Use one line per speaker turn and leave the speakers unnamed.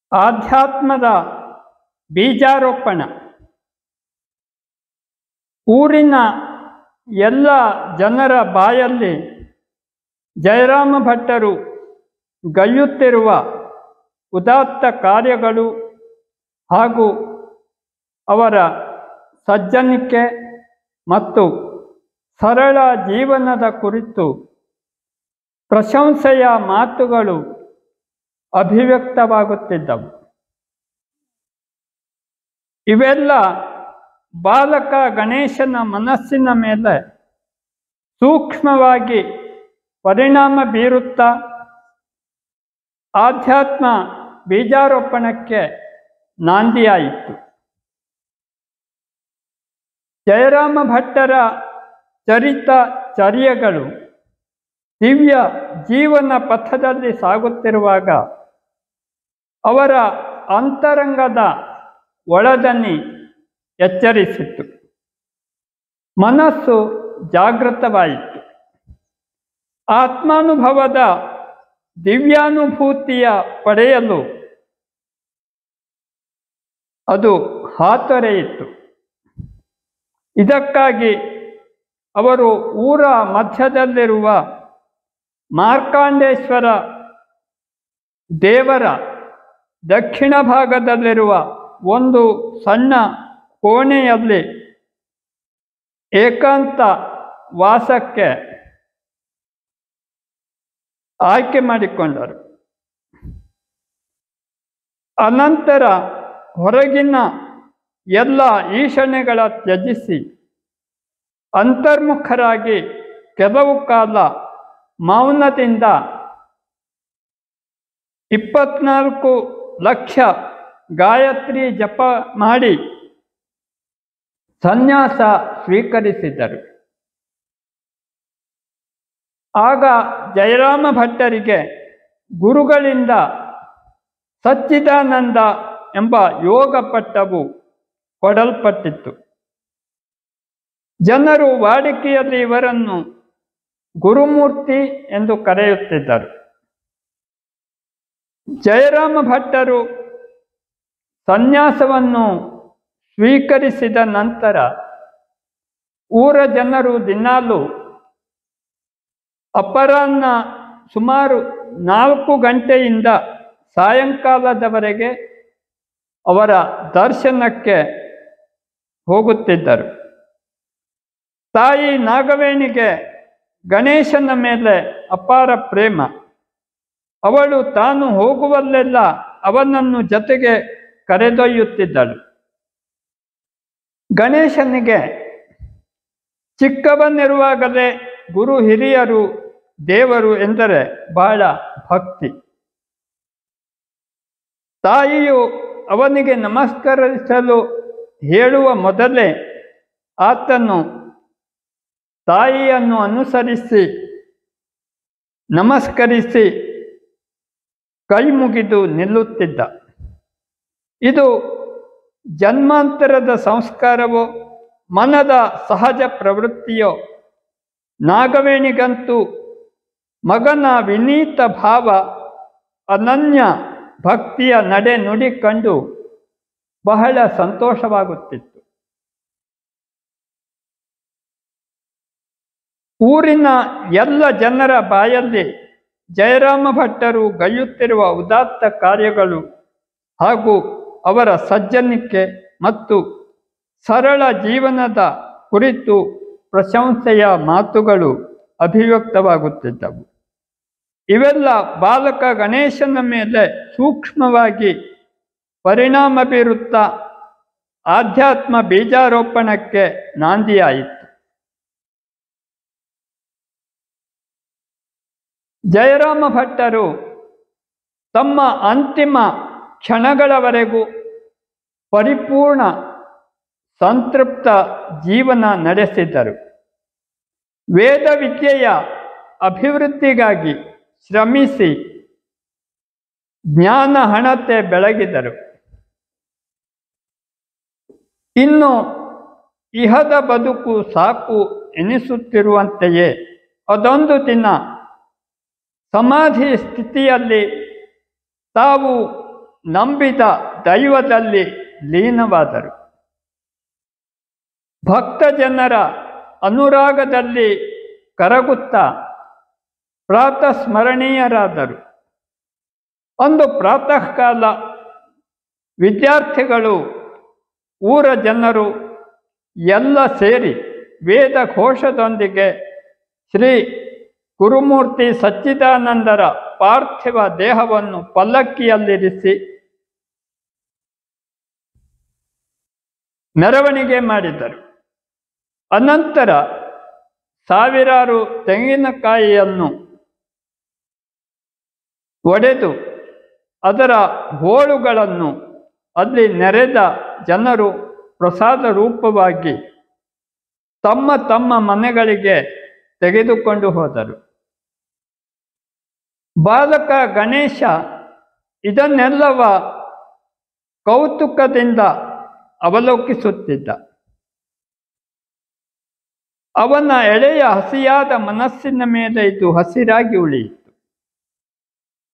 ಆಧ್ಯಾತ್ಮದ ಬೀಜಾರೋಪಣ ಊರಿನ ಎಲ್ಲ ಜನರ ಬಾಯಲ್ಲಿ ಜಯರಾಮ ಭಟ್ಟರು ಗೈಯುತ್ತಿರುವ ಉದಾತ್ತ ಕಾರ್ಯಗಳು ಹಾಗೂ ಅವರ ಸಜ್ಜನಿಕೆ ಮತ್ತು ಸರಳ ಜೀವನದ ಕುರಿತು ಪ್ರಶಂಸೆಯ ಮಾತುಗಳು ಅಭಿವ್ಯಕ್ತವಾಗುತ್ತಿದ್ದವು ಇವೆಲ್ಲ ಬಾಲಕ ಗಣೇಶನ ಮನಸ್ಸಿನ ಮೇಲೆ ಸೂಕ್ಷ್ಮವಾಗಿ ಪರಿಣಾಮ ಬೀರುತ್ತಾ ಆಧ್ಯಾತ್ಮ ಬೀಜಾರೋಪಣಕ್ಕೆ ನಾಂದಿಯಾಯಿತು ಜಯರಾಮ ಭಟ್ಟರ ಚರಿತ ಚರ್ಯಗಳು ದಿವ್ಯ ಜೀವನ ಪಥದಲ್ಲಿ ಸಾಗುತ್ತಿರುವಾಗ ಅವರ ಅಂತರಂಗದ ಒಳದನಿ ಎಚ್ಚರಿಸಿತು ಮನಸ್ಸು ಜಾಗೃತವಾಯಿತು ಆತ್ಮಾನುಭವದ ದಿವ್ಯಾನುಭೂತಿಯ ಪಡೆಯಲು ಅದು ಹಾತೊರೆಯಿತು ಇದಕ್ಕಾಗಿ ಅವರು ಊರ ಮಧ್ಯದಲ್ಲಿರುವ ಮಾರ್ಕಾಂಡೇಶ್ವರ ದೇವರ ದಕ್ಷಿಣ ಭಾಗದಲ್ಲಿರುವ ಒಂದು ಸಣ್ಣ ಕೋಣೆಯಲ್ಲಿ ಏಕಾಂತ ವಾಸಕ್ಕೆ ಆಯ್ಕೆ ಮಾಡಿಕೊಂಡರು ಅನಂತರ ಹೊರಗಿನ ಎಲ್ಲ ಈಶಣೆಗಳ ತ್ಯಜಿಸಿ ಅಂತರ್ಮುಖರಾಗಿ ಕೆಲವು ಕಾಲ ಮೌನದಿಂದ ಇಪ್ಪತ್ನಾಲ್ಕು ಲಕ್ಷ ಗಾಯತ್ರಿ ಜಪ ಮಾಡಿ ಸನ್ಯಾಸ ಸ್ವೀಕರಿಸಿದರು ಆಗ ಜಯರಾಮ ಭಟ್ಟರಿಗೆ ಗುರುಗಳಿಂದ ಸಚ್ಚಿದಾನಂದ ಎಂಬ ಯೋಗ ಪಟ್ಟವು ಕೊಡಲ್ಪಟ್ಟಿತ್ತು ಜನರು ವಾಡಿಕೆಯಲ್ಲಿ ಇವರನ್ನು ಗುರುಮೂರ್ತಿ ಎಂದು ಕರೆಯುತ್ತಿದ್ದರು ಜಯರಾಮ ಭಟ್ಟರು ಸನ್ಯಾಸವನ್ನು ಸ್ವೀಕರಿಸಿದ ನಂತರ ಊರ ಜನರು ದಿನಾಲು ಅಪರಾಹ್ನ ಸುಮಾರು ನಾಲ್ಕು ಗಂಟೆಯಿಂದ ಸಾಯಂಕಾಲದವರೆಗೆ ಅವರ ದರ್ಶನಕ್ಕೆ ಹೋಗುತ್ತಿದ್ದರು ತಾಯಿ ನಾಗವೇಣಿಗೆ ಗಣೇಶನ ಮೇಲೆ ಅಪಾರ ಪ್ರೇಮ ಅವಳು ತಾನು ಹೋಗುವಲ್ಲೆಲ್ಲ ಅವನನ್ನು ಜೊತೆಗೆ ಕರೆದೊಯ್ಯುತ್ತಿದ್ದಳು ಗಣೇಶನಿಗೆ ಚಿಕ್ಕವನಿರುವಾಗಲೇ ಗುರು ಹಿರಿಯರು ದೇವರು ಎಂದರೆ ಬಹಳ ಭಕ್ತಿ ತಾಯಿಯು ಅವನಿಗೆ ನಮಸ್ಕರಿಸಲು ಹೇಳುವ ಮೊದಲೇ ಆತನು ತಾಯಿಯನ್ನು ಅನುಸರಿಸಿ ನಮಸ್ಕರಿಸಿ ಕೈ ಮುಗಿದು ನಿಲ್ಲುತ್ತಿದ್ದ ಇದು ಜನ್ಮಾಂತರದ ಸಂಸ್ಕಾರವೋ ಮನದ ಸಹಜ ಪ್ರವೃತ್ತಿಯೋ ನಾಗವೇಣಿಗಂತೂ ಮಗನ ವಿನೀತ ಭಾವ ಅನನ್ಯ ಭಕ್ತಿಯ ನಡೆ ನುಡಿ ಕಂಡು ಬಹಳ ಸಂತೋಷವಾಗುತ್ತಿತ್ತು ಊರಿನ ಎಲ್ಲ ಜನರ ಬಾಯಲ್ಲಿ ಜಯರಾಮ ಭಟ್ಟರು ಗೈಯುತ್ತಿರುವ ಉದಾತ್ತ ಕಾರ್ಯಗಳು ಹಾಗೂ ಅವರ ಸಜ್ಜನಿಕೆ ಮತ್ತು ಸರಳ ಜೀವನದ ಕುರಿತು ಪ್ರಶಂಸೆಯ ಮಾತುಗಳು ಅಭಿವ್ಯಕ್ತವಾಗುತ್ತಿದ್ದವು ಇವೆಲ್ಲ ಬಾಲಕ ಗಣೇಶನ ಮೇಲೆ ಸೂಕ್ಷ್ಮವಾಗಿ ಪರಿಣಾಮ ಬೀರುತ್ತಾ ಆಧ್ಯಾತ್ಮ ಬೀಜಾರೋಪಣಕ್ಕೆ ನಾಂದಿಯಾಯಿತು ಜಯರಾಮ ಭಟ್ಟರು ತಮ್ಮ ಅಂತಿಮ ಕ್ಷಣಗಳವರೆಗೂ ಪರಿಪೂರ್ಣ ಸಂತೃಪ್ತ ಜೀವನ ನಡೆಸಿದರು ವೇದ ವಿದ್ಯೆಯ ಅಭಿವೃದ್ಧಿಗಾಗಿ ಶ್ರಮಿಸಿ ಜ್ಞಾನ ಹಣತೆ ಬೆಳಗಿದರು ಇನ್ನು ಇಹದ ಬದುಕು ಸಾಕು ಎನಿಸುತ್ತಿರುವಂತೆಯೇ ಅದೊಂದು ದಿನ ಸಮಾಧಿ ಸ್ಥಿತಿಯಲ್ಲಿ ತಾವು ನಂಬಿದ ದೈವದಲ್ಲಿ ಲೀನವಾದರು ಭಕ್ತ ಜನರ ಅನುರಾಗದಲ್ಲಿ ಕರಗುತ್ತಾ ಪ್ರಾತಃ ಸ್ಮರಣೀಯರಾದರು ಒಂದು ಪ್ರಾತಃ ಕಾಲ ವಿದ್ಯಾರ್ಥಿಗಳು ಊರ ಜನರು ಎಲ್ಲ ಸೇರಿ ವೇದ ಘೋಷದೊಂದಿಗೆ ಶ್ರೀ ಗುರುಮೂರ್ತಿ ಸಚ್ಚಿದಾನಂದರ ಪಾರ್ಥಿವ ದೇಹವನ್ನು ಪಲ್ಲಕ್ಕಿಯಲ್ಲಿರಿಸಿ ಮೆರವಣಿಗೆ ಮಾಡಿದರು ಅನಂತರ ಸಾವಿರಾರು ತೆಂಗಿನಕಾಯಿಯನ್ನು ಒಡೆದು ಅದರ ಹೋಳುಗಳನ್ನು ಅಲ್ಲಿ ನೆರೆದ ಜನರು ಪ್ರಸಾದ ರೂಪವಾಗಿ ತಮ್ಮ ತಮ್ಮ ಮನೆಗಳಿಗೆ ತೆಗೆದುಕೊಂಡು ಹೋದರು ಬಾಲಕ ಗಣೇಶ ಇದನ್ನೆಲ್ಲವ ಕೌತುಕದಿಂದ ಅವಲೋಕಿಸುತ್ತಿದ್ದ ಅವನ ಎಳೆಯ ಹಸಿಯಾದ ಮನಸ್ಸಿನ ಮೇಲೆ ಇದು ಹಸಿರಾಗಿ ಉಳಿಯಿತು